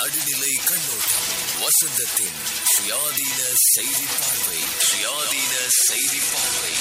நடுநிலை கண்ணோட்டம் வசந்தத்தின் சுயாதீன செய்தி பார்வை சுயாதீன செய்தி பார்வை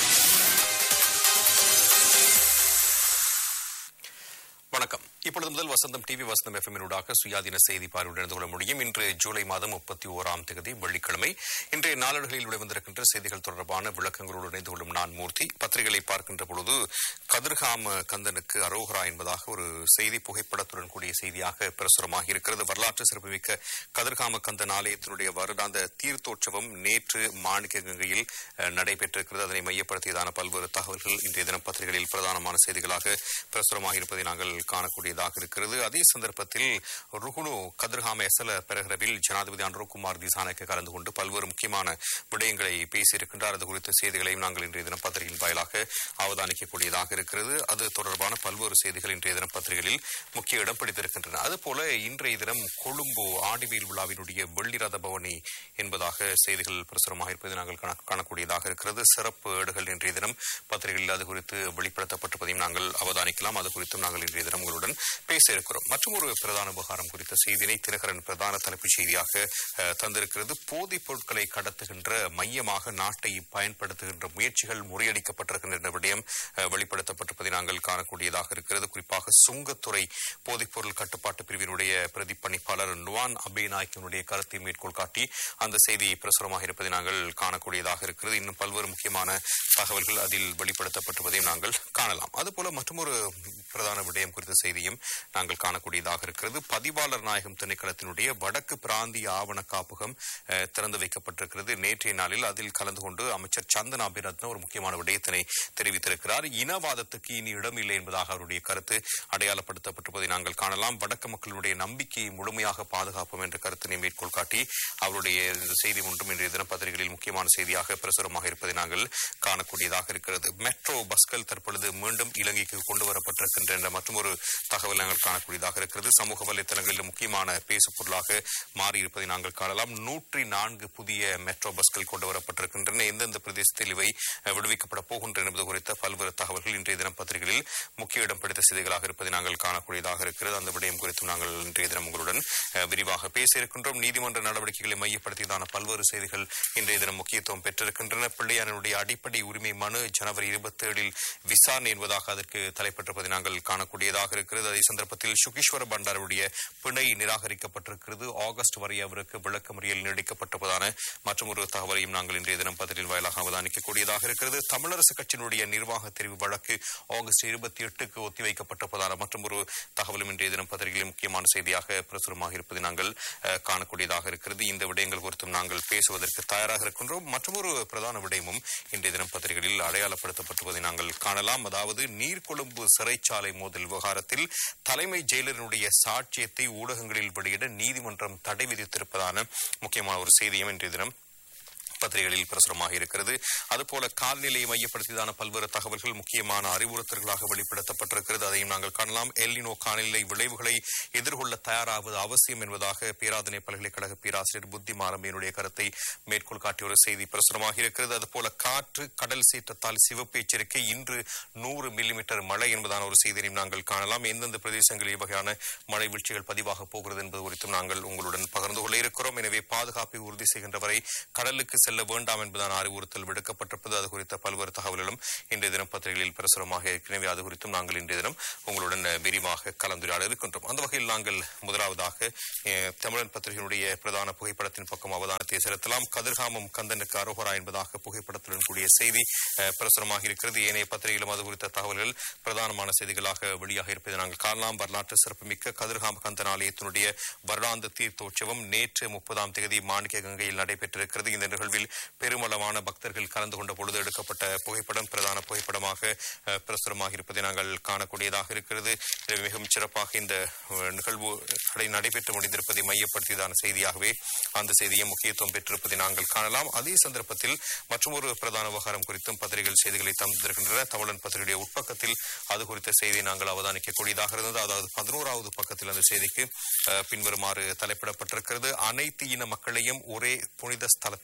வணக்கம் இப்பொழுது முதல் வசந்தம் டிவி வசந்தம் எஃப்எம்மினூடாக சுயாதீன செய்தி பார்வையுடன் இணைந்து கொள்ள முடியும் இன்று ஜூலை மாதம் முப்பத்தி ஓராம் தேதி வெள்ளிக்கிழமை இன்றைய நாளேடுகளில் வெளிவந்திருக்கின்ற செய்திகள் தொடர்பான விளக்கங்களோடு இணைந்து கொள்ளும் நான் மூர்த்தி பத்திரிகைகளை பார்க்கின்ற பொழுது கதிர்காம கந்தனுக்கு அரோகரா என்பதாக ஒரு செய்தி புகைப்படத்துடன் கூடிய செய்தியாக பிரசுரமாக இருக்கிறது வரலாற்று சிறப்புமிக்க கதிர்காம கந்தன் ஆலயத்தினுடைய வருடாந்த தீர்த்தோற்சவம் நேற்று மாணிக்க கங்கையில் அஹ், நடைபெற்றிருக்கிறது அதனை மையப்படுத்தியதான பல்வேறு தகவல்கள் இன்றைய தினம் பத்திரிகைகளில் பிரதானமான செய்திகளாக பிரசுரமாக இருப்பதை நாங்கள் காணக்கூடியதாக இருக்கிறது அதே சந்தர்ப்பத்தில் ருகுணு கதிர்காம எசல பெருகிறவில் ஜனாதிபதி அனுரகுமார் திசானக்கு கலந்து கொண்டு பல்வேறு முக்கியமான விடயங்களை பேசியிருக்கின்றார் அது குறித்த செய்திகளையும் நாங்கள் இன்றைய தினம் பத்திரிகையின் வாயிலாக அவதானிக்கக்கூடியதாக இருக்கிறது அது தொடர்பான பல்வேறு செய்திகள் இன்றைய தினம் பத்திரிகைகளில் முக்கிய இடம் பிடித்திருக்கின்றன அதுபோல இன்றைய தினம் கொழும்பு ஆடிவீல் விழாவினுடைய வெள்ளி ரத பவனி என்பதாக செய்திகள் பிரசுரமாக இருப்பதை நாங்கள் காண- காணக்கூடியதாக இருக்கிறது சிறப்பு ஏடுகள் இன்றைய தினம் பத்திரிகைகளில் அது குறித்து வெளிப்படுத்தப்பட்டிருப்பதையும் நாங்கள் அவதானிக்கலாம் அது குறித்தும் நாங்கள் இன்றைய தினம் உங்களுடன் பேச இருக்கிறோம் மற்றும் ஒரு பிரதான விவகாரம் குறித்த செய்தியினை தினகரன் பிரதான தலைப்புச் செய்தியாக அஹ், தந்திருக்கிறது போதைப் பொருட்களை கடத்துகின்ற மையமாக நாட்டை பயன்படுத்துகின்ற முயற்சிகள் முறியடிக்கப்பட்டிருக்கின்ற விடயம் அஹ், வெளிப்படுத்தப்பட்டிருப்பதை நாங்கள் காணக்கூடியதாக இருக்கிறது குறிப்பாக சுங்கத்துறை போதைப்பொருள் கட்டுப்பாட்டு பிரிவினுடைய பிரதி பணிப்பாளர் நுவான் அபேநாயக்கனுடைய கருத்தை மேற்கோள் காட்டி அந்த செய்தி பிரசுரமாக இருப்பதை நாங்கள் காணக்கூடியதாக இருக்கிறது இன்னும் பல்வேறு முக்கியமான தகவல்கள் அதில் வெளிப்படுத்தப்பட்டிருப்பதையும் நாங்கள் காணலாம் அதுபோல மற்றொரு பிரதான விடயம் குறித்த செய்தியும் நாங்கள் காணக்கூடியதாக இருக்கிறது பதிவாளர் நாயகம் திணைக்களத்தினுடைய வடக்கு பிராந்திய ஆவண காப்பகம் அஹ், திறந்து வைக்கப்பட்டிருக்கிறது நேற்றைய நாளில் அதில் கலந்து கொண்டு அமைச்சர் சந்தன் அபிரத்ன ஒரு முக்கியமான விடயத்தினை தெரிவித்திருக்கிறார் இனவாதத்துக்கு இனி இடமில்லை என்பதாக அவருடைய கருத்து அடையாளப்படுத்தப்பட்டிருப்பதை நாங்கள் காணலாம் வடக்கு மக்களுடைய நம்பிக்கையை முழுமையாக பாதுகாப்போம் என்ற கருத்தினை மேற்கோள் காட்டி அவருடைய இந்த செய்தி ஒன்றும் இன்றைய தினப்பத்திரிகைகளில் முக்கியமான செய்தியாக பிரசுரமாக இருப்பதை நாங்கள் காணக்கூடியதாக இருக்கிறது மெட்ரோ பஸ்கள் தற்பொழுது மீண்டும் இலங்கைக்கு கொண்டு வரப்பட்டிருக்கின்ற என்ற மற்றொரு தகவல் நாங்கள் காணக்கூடியதாக இருக்கிறது சமூக வலைத்தளங்களில் முக்கியமான பேசு பொருளாக மாறியிருப்பதை நாங்கள் காணலாம் நூற்றி நான்கு புதிய மெட்ரோ பஸ்கள் கொண்டு வரப்பட்டிருக்கின்றன எந்தெந்த பிரதேசத்தில் இவை அஹ், விடுவிக்கப்பட போகின்றன என்பது குறித்த பல்வேறு தகவல்கள் இன்றைய தினம் பத்திரிகைகளில் முக்கிய இடம் பிடித்த செய்திகளாக இருப்பதை நாங்கள் காணக்கூடியதாக இருக்கிறது அந்த விடயம் குறித்தும் நாங்கள் இன்றைய தினம் உங்களுடன் அஹ், விரிவாக பேச இருக்கின்றோம் நீதிமன்ற நடவடிக்கைகளை மையப்படுத்தியதான பல்வேறு செய்திகள் இன்றைய தினம் முக்கியத்துவம் பெற்றிருக்கின்றன பிள்ளையானுடைய அடிப்படை உரிமை மனு ஜனவரி இருபத்தி ஏழில் விசாரணை என்பதாக அதற்கு தலைப்பட்டிருப்பதை நாங்கள் காணக்கூடியதாக இருக்கிறது அதே சந்தர்ப்பத்தில் சுகீஸ்வர பண்டாருடைய பிணை நிராகரிக்கப்பட்டிருக்கிறது ஆகஸ்ட் வரை அவருக்கு விளக்கமறியல் நீடிக்கப்பட்டிருப்பதான மற்றும் ஒரு தகவலையும் நாங்கள் இன்றைய தினம் பத்திரிகையில் வாயிலாக அவதானிக்கக்கூடியதாக இருக்கிறது தமிழரசு கட்சியினுடைய நிர்வாக தெரிவு வழக்கு ஆகஸ்ட் இருபத்தி எட்டுக்கு ஒத்திவைக்கப்பட்டிருப்பதான மற்றும் ஒரு தகவலும் இன்றைய தினம் பத்திரிகையில் முக்கியமான செய்தியாக பிரசுரமாக இருப்பதை நாங்கள் அஹ், காணக்கூடியதாக இருக்கிறது இந்த விடயங்கள் குறித்தும் நாங்கள் பேசுவதற்கு தயாராக இருக்கின்றோம் மற்றொரு பிரதான விடயமும் இன்றைய தினம் பத்திரிகைகளில் அடையாளப்படுத்தப்பட்டிருப்பதை நாங்கள் காணலாம் அதாவது நீர்கொழும்பு சிறைச்சாலை மோதல் விவகாரத்தில் தலைமை ஜெயிலரினுடைய சாட்சியத்தை ஊடகங்களில் வெளியிட நீதிமன்றம் தடை விதித்திருப்பதான முக்கியமான ஒரு செய்தியும் இன்றைய தினம் பத்திரிகைகளில் பிரசுரமாக இருக்கிறது அதுபோல கால்நிலையை மையப்படுத்தியதான பல்வேறு தகவல்கள் முக்கியமான அறிவுறுத்தல்களாக வெளிப்படுத்தப்பட்டிருக்கிறது அதையும் நாங்கள் காணலாம் எல்லினோ காலநிலை விளைவுகளை எதிர்கொள்ள தயாராவது அவசியம் என்பதாக பேராதனை பல்கலைக்கழக பேராசிரியர் புத்தி மாரம்பியனுடைய கருத்தை மேற்கோள் காட்டிய ஒரு செய்தி பிரசுரமாக இருக்கிறது அதுபோல காற்று கடல் சீற்றத்தால் சிவப்பு எச்சரிக்கை இன்று நூறு மில்லிமீட்டர் மழை என்பதான ஒரு செய்தியையும் நாங்கள் காணலாம் எந்தெந்த பிரதேசங்களில் இவ்வகையான மழை வீழ்ச்சிகள் பதிவாக போகிறது என்பது குறித்தும் நாங்கள் உங்களுடன் பகிர்ந்து கொள்ள இருக்கிறோம் எனவே பாதுகாப்பை உறுதி செய்கின்ற வரை கடலுக்கு செல்ல வேண்டாம் என்பதான அறிவுறுத்தல் விடுக்கப்பட்டிருப்பது அது குறித்த பல்வேறு தகவல்களும் இன்றைய தினம் பத்திரிகைகளில் பிரசுரமாக இருக்கிறது அது குறித்தும் நாங்கள் இன்றைய தினம் உங்களுடன் அஹ், விரிவாக கலந்துரையாட இருக்கின்றோம் அந்த வகையில் நாங்கள் முதலாவதாக அஹ், தமிழன் பத்திரிகையினுடைய பிரதான புகைப்படத்தின் பக்கம் அவதானத்தை செலுத்தலாம் கதிர்காமம் கந்தனுக்கு அரோகரா என்பதாக புகைப்படத்துடன் கூடிய செய்தி அஹ், பிரசுரமாக இருக்கிறது ஏனைய பத்திரிகையிலும் அது குறித்த தகவல்கள் பிரதானமான செய்திகளாக வெளியாக இருப்பதை நாங்கள் காணலாம் வரலாற்று சிறப்புமிக்க கதிர்காம கந்தன் ஆலயத்தினுடைய வருடாந்த தீர்த்தோற்சவம் நேற்று முப்பதாம் தேதி மாணிக்க கங்கையில் நடைபெற்றிருக்கிறது இந்த நிகழ்வில் பெருமளவான பக்தர்கள் கலந்து கொண்ட பொழுது எடுக்கப்பட்ட புகைப்படம் பிரதான புகைப்படமாக அஹ், பிரசுரமாக இருப்பதை நாங்கள் காணக்கூடியதாக இருக்கிறது எனவே மிகவும் சிறப்பாக இந்த அஹ், நிகழ்வு நடை- நடைபெற்று முடிந்திருப்பதை மையப்படுத்தியதான செய்தியாகவே அந்த செய்தியும் முக்கியத்துவம் பெற்றிருப்பதை நாங்கள் காணலாம் அதே சந்தர்ப்பத்தில் மற்றொரு பிரதான விவகாரம் குறித்தும் பத்திரிகைகள் செய்திகளை தந்திருக்கின்றன தமிழன் பத்திரிகையுடைய உட்பக்கத்தில் அது குறித்த செய்தியை நாங்கள் அவதானிக்கக்கூடியதாக இருந்தது அதாவது பதினோராவது பக்கத்தில் அந்த செய்திக்கு அஹ், பின்வருமாறு தலைப்பிடப்பட்டிருக்கிறது அனைத்து இன மக்களையும் ஒரே புனித ஸ்தலத்தில்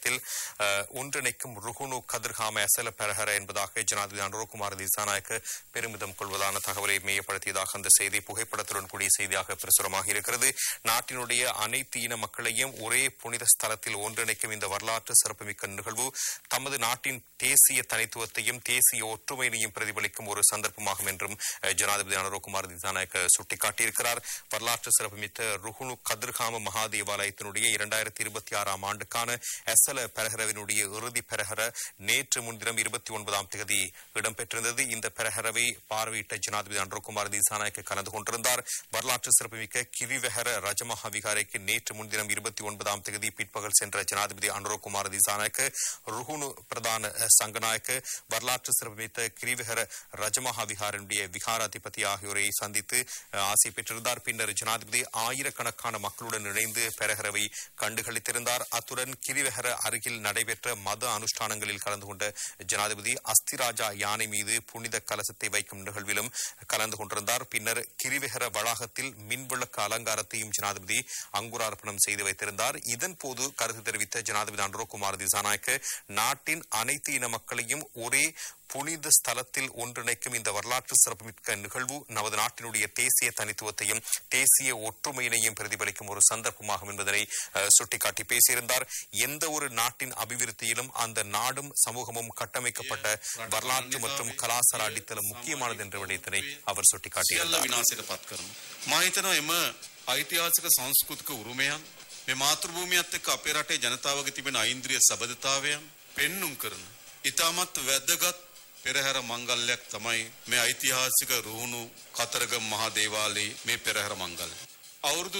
அஹ், ஒன்றிணைக்கும் ருகுணு கதிர்காம அசல பெரஹர என்பதாக ஜனாதிபதி அனுரகுமார் திசாநாயக்க பெருமிதம் கொள்வதான தகவலை மேயப்படுத்தியதாக அந்த செய்தி புகைப்படத்துடன் கூடிய செய்தியாக பிரசுரமாக இருக்கிறது நாட்டினுடைய அனைத்து இன மக்களையும் ஒரே புனித ஸ்தலத்தில் ஒன்றிணைக்கும் இந்த வரலாற்று சிறப்புமிக்க நிகழ்வு தமது நாட்டின் தேசிய தனித்துவத்தையும் தேசிய ஒற்றுமையினையும் பிரதிபலிக்கும் ஒரு சந்தர்ப்பமாகும் என்றும் அஹ், ஜனாதிபதி அனுரகுமார் திசாநாயக்க சுட்டிக்காட்டியிருக்கிறார் வரலாற்று சிறப்புமிக்க ருகுணு கதிர்காம மகா தேவாலயத்தினுடைய இரண்டாயிரத்தி இருபத்தி ஆறாம் ஆண்டுக்கான எசல பெரஹரவினுடைய இறுதி பெரஹர நேற்று முன்தினம் இருபத்தி ஒன்பதாம் தேதி இடம்பெற்றிருந்தது இந்த பெரஹரவை பார்வையிட்ட ஜனாதிபதி அனுரகுமார் திசாநாயக்க கலந்து கொண்டிருந்தார் வரலாற்று சிறப்புமிக்க கிவிவெஹர ரஜமஹா விகாரைக்கு நேற்று முன்தினம் இருபத்தி ஒன்பதாம் தேதி பிற்பகல் சென்ற ஜனாதிபதி அனுரகுமார் திசாநாயக்க ருகுணு பிரதான அஹ், சங்கநாயக்க வரலாற்று சிறப்புமிக்க கிரிவிஹர ரஜமஹா விகாரனுடைய விகாராதிபதி ஆகியோரை சந்தித்து அஹ், ஆசை பெற்றிருந்தார் பின்னர் ஜனாதிபதி ஆயிரக்கணக்கான மக்களுடன் இணைந்து பெரஹரவை கண்டுகளித்திருந்தார் அத்துடன் கிரிவெஹர அருகில் நடைபெற்ற மத அனுஷ்டானங்களில் கலந்து கொண்ட ஜனாதிபதி அஸ்திராஜா யானை மீது புனித கலசத்தை வைக்கும் நிகழ்விலும் கலந்து கொண்டிருந்தார் பின்னர் கிரிவெஹர வளாகத்தில் மின்விளக்கு அலங்காரத்தையும் ஜனாதிபதி அங்குரார்ப்பணம் செய்து வைத்திருந்தார் இதன் போது கருத்து தெரிவித்த ஜனாதிபதி அனுரகுமார் திசாநாயக்க நாட்டின் அனைத்து இன மக்களையும் ஒரே புனித ஸ்தலத்தில் ஒன்றிணைக்கும் இந்த வரலாற்று சிறப்புமிக்க நிகழ்வு நமது நாட்டினுடைய தேசிய தனித்துவத்தையும் தேசிய ஒற்றுமையினையும் பிரதிபலிக்கும் ஒரு சந்தர்ப்பமாகும் என்பதனை அஹ், சுட்டிக்காட்டி பேசியிருந்தார் எந்த ஒரு நாட்டின் அபிவிருத்தியிலும் அந்த நாடும் சமூகமும் கட்டமைக்கப்பட்ட வரலாற்று மற்றும் கலாச்சார அடித்தளம் முக்கியமானது என்ற விடயத்தினை அவர் සියල්ල சுட்டிக்காட்டியிருந்தார் විනාශයට පත් කරනවා. මා හිතනවා එම ඓතිහාසික සංස්කෘතික උරුමයන් මේ මාතෘභූමියත් එක්ක අපේ රටේ ජනතාවගේ තිබෙන ඓන්ද්‍රිය සබඳතාවයන් පෙන්눔 කරන. ඉතාමත් වැදගත් පෙරහැර මංගල්‍යයක් තමයි මේ ඓතිහාසික රුහුණු කතරගම මහා දේවාලයේ මේ පෙරහැර මංගල්‍ය. අවුරුදු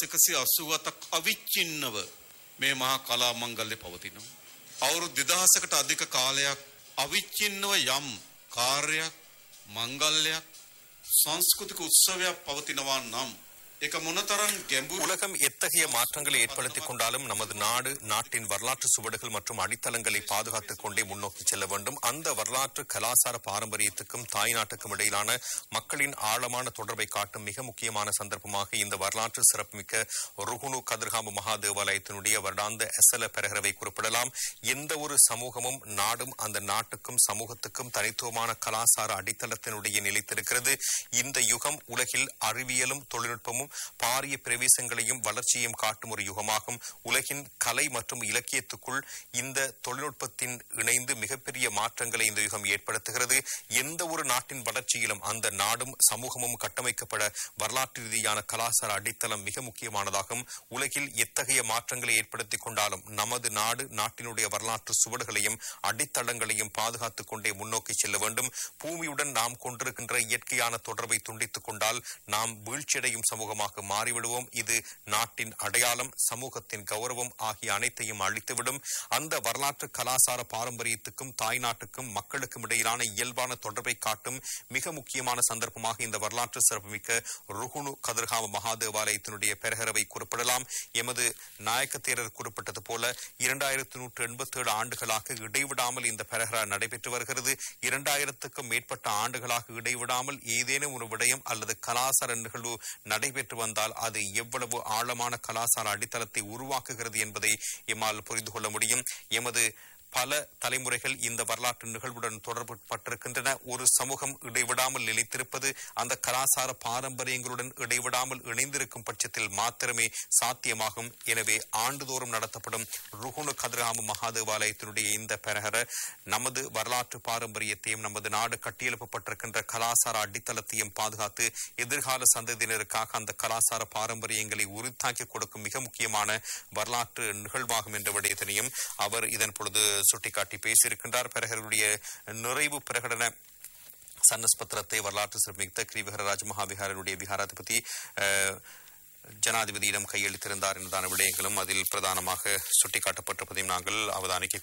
2187ක් අවිච්ඡින්නව මේ මහා කලා මංගල්‍ය පවතිනවා. අවුරුදු 2000කට අධික කාලයක් අවිච්ඡින්නව යම් කාර්යයක් මංගල්‍යයක් සංස්කෘතික උත්සවයක් පවතිනවා නම් ඒක මොනතරම් ගැඹුරු உலகம் எத்தகைய மாற்றங்களை ஏற்படுத்திக் கொண்டாலும் நமது நாடு நாட்டின் வரலாற்று சுவடுகள் மற்றும் அடித்தளங்களை பாதுகாத்துக் கொண்டே முன்னோக்கி செல்ல வேண்டும் அந்த வரலாற்று கலாச்சார பாரம்பரியத்துக்கும் தாய் நாட்டுக்கும் இடையிலான மக்களின் ஆழமான தொடர்பை காட்டும் மிக முக்கியமான சந்தர்ப்பமாக இந்த வரலாற்று சிறப்புமிக்க ருகுணு கதிர்காம மகா தேவாலயத்தினுடைய வருடாந்த எசல பெரகரவை குறிப்பிடலாம் எந்த ஒரு சமூகமும் நாடும் அந்த நாட்டுக்கும் சமூகத்துக்கும் தனித்துவமான கலாச்சார அடித்தளத்தினுடைய நிலைத்திருக்கிறது இந்த யுகம் உலகில் அறிவியலும் தொழில்நுட்பமும் பாரிய பிரவேசங்களையும் வளர்ச்சியையும் காட்டும் ஒரு யுகமாகும் உலகின் கலை மற்றும் இலக்கியத்துக்குள் இந்த தொழில்நுட்பத்தின் இணைந்து மிகப்பெரிய மாற்றங்களை இந்த யுகம் ஏற்படுத்துகிறது எந்த ஒரு நாட்டின் வளர்ச்சியிலும் அந்த நாடும் சமூகமும் கட்டமைக்கப்பட வரலாற்று ரீதியான கலாச்சார அடித்தளம் மிக முக்கியமானதாகும் உலகில் எத்தகைய மாற்றங்களை ஏற்படுத்திக் கொண்டாலும் நமது நாடு நாட்டினுடைய வரலாற்று சுவடுகளையும் அடித்தளங்களையும் பாதுகாத்துக் கொண்டே முன்னோக்கி செல்ல வேண்டும் பூமியுடன் நாம் கொண்டிருக்கின்ற இயற்கையான தொடர்பை துண்டித்துக் கொண்டால் நாம் வீழ்ச்சியடையும் சமூகமாக மாறிவிடுவோம் இது நாட்டின் அடையாளம் சமூகத்தின் கௌரவம் ஆகிய அனைத்தையும் அழித்துவிடும் அந்த வரலாற்று கலாச்சார பாரம்பரியத்துக்கும் தாய் நாட்டுக்கும் மக்களுக்கும் இடையிலான இயல்பான தொடர்பை காட்டும் மிக முக்கியமான சந்தர்ப்பமாக இந்த வரலாற்று சிறப்புமிக்க ருகுணு கதிர்காம மகாதேவாலயத்தினுடைய பெரகரவை குறிப்பிடலாம் எமது நாயக்க தேரர் குறிப்பிட்டது போல இரண்டாயிரத்தி நூற்று எண்பத்தி ஏழு ஆண்டுகளாக இடைவிடாமல் இந்த பெரகரா நடைபெற்று வருகிறது இரண்டாயிரத்துக்கும் மேற்பட்ட ஆண்டுகளாக இடைவிடாமல் ஏதேனும் ஒரு விடயம் அல்லது கலாச்சார நிகழ்வு நடைபெற்று வந்தால் அது எவ்வளவு ஆழமான கலாச்சார அடித்தளத்தை உருவாக்குகிறது என்பதை எம்மால் புரிந்து கொள்ள முடியும் எமது பல தலைமுறைகள் இந்த வரலாற்று நிகழ்வுடன் தொடர்பு பட்டிருக்கின்றன ஒரு சமூகம் இடைவிடாமல் நிலைத்திருப்பது அந்த கலாச்சார பாரம்பரியங்களுடன் இடைவிடாமல் இணைந்திருக்கும் பட்சத்தில் மாத்திரமே சாத்தியமாகும் எனவே ஆண்டுதோறும் நடத்தப்படும் ருகுணு கதிராம மகாதேவாலயத்தினுடைய இந்த பெரகர நமது வரலாற்று பாரம்பரியத்தையும் நமது நாடு கட்டியெழுப்பப்பட்டிருக்கின்ற கலாச்சார அடித்தளத்தையும் பாதுகாத்து எதிர்கால சந்ததியினருக்காக அந்த கலாச்சார பாரம்பரியங்களை உறுத்தாக்கி கொடுக்கும் மிக முக்கியமான வரலாற்று நிகழ்வாகும் என்ற விடயத்தினையும் அவர் இதன் பொழுது சுட்டிக்காட்டி பேசியிருக்கின்றார் பெரகருடைய நிறைவு பிரகடன சன்னஸ்பத்திரத்தை வரலாற்று சிறப்புமிக்க கிரிவிஹர ராஜமகாவிகாரனுடைய விகாராதிபதி அஹ், ஜனாதிபதியிடம் கையெழுத்திருந்தார் என்பதான விடயங்களும் அதில் பிரதானமாக சுட்டிக்காட்டப்பட்டிருப்பதையும் நாங்கள் அவதானிக்க